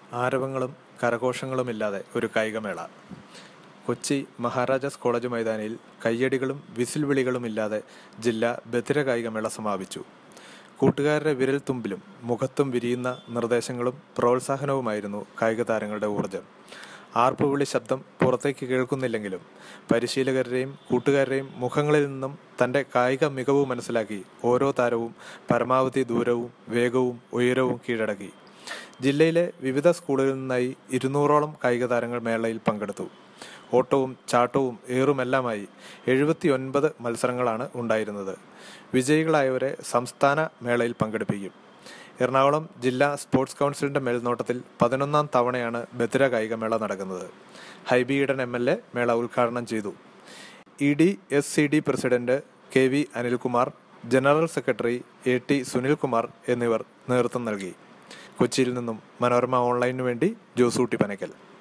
ആരവങ്ങളും കരഘോഷങ്ങളുമില്ലാതെ ഒരു കായികമേള കൊച്ചി മഹാരാജാസ് കോളേജ് മൈതാനിയിൽ കയ്യടികളും വിസിൽ വിളികളുമില്ലാതെ ജില്ലാ ബധിര കായികമേള സമാപിച്ചു കൂട്ടുകാരുടെ വിരൽ തുമ്പിലും മുഖത്തും വിരിയുന്ന നിർദ്ദേശങ്ങളും പ്രോത്സാഹനവുമായിരുന്നു കായിക താരങ്ങളുടെ ഊർജം ആർപ്പുവിളി ശബ്ദം പുറത്തേക്ക് കേൾക്കുന്നില്ലെങ്കിലും പരിശീലകരുടെയും കൂട്ടുകാരുടെയും മുഖങ്ങളിൽ നിന്നും തൻ്റെ കായിക മികവ് മനസ്സിലാക്കി ഓരോ താരവും പരമാവധി ദൂരവും വേഗവും ഉയരവും കീഴടക്കി ജില്ലയിലെ വിവിധ സ്കൂളുകളിൽ നിന്നായി ഇരുന്നൂറോളം കായിക താരങ്ങൾ മേളയിൽ പങ്കെടുത്തു ഓട്ടവും ചാട്ടവും ഏറുമെല്ലാമായി എഴുപത്തി ഒൻപത് മത്സരങ്ങളാണ് ഉണ്ടായിരുന്നത് വിജയികളായവരെ സംസ്ഥാന മേളയിൽ പങ്കെടുപ്പിക്കും എറണാകുളം ജില്ലാ സ്പോർട്സ് കൗൺസിലിന്റെ മേൽനോട്ടത്തിൽ പതിനൊന്നാം തവണയാണ് ബദിര കായികമേള നടക്കുന്നത് Hibi Eden M L A മേള ഉദ്ഘാടനം ചെയ്തു E D S C D president K V Anilkumar general secretary A T Sunilkumar എന്നിവർ നേതൃത്വം നൽകി കൊച്ചിയിൽ നിന്നും മനോരമ ഓൺലൈനു വേണ്ടി ജോസൂട്ടി പനക്കൽ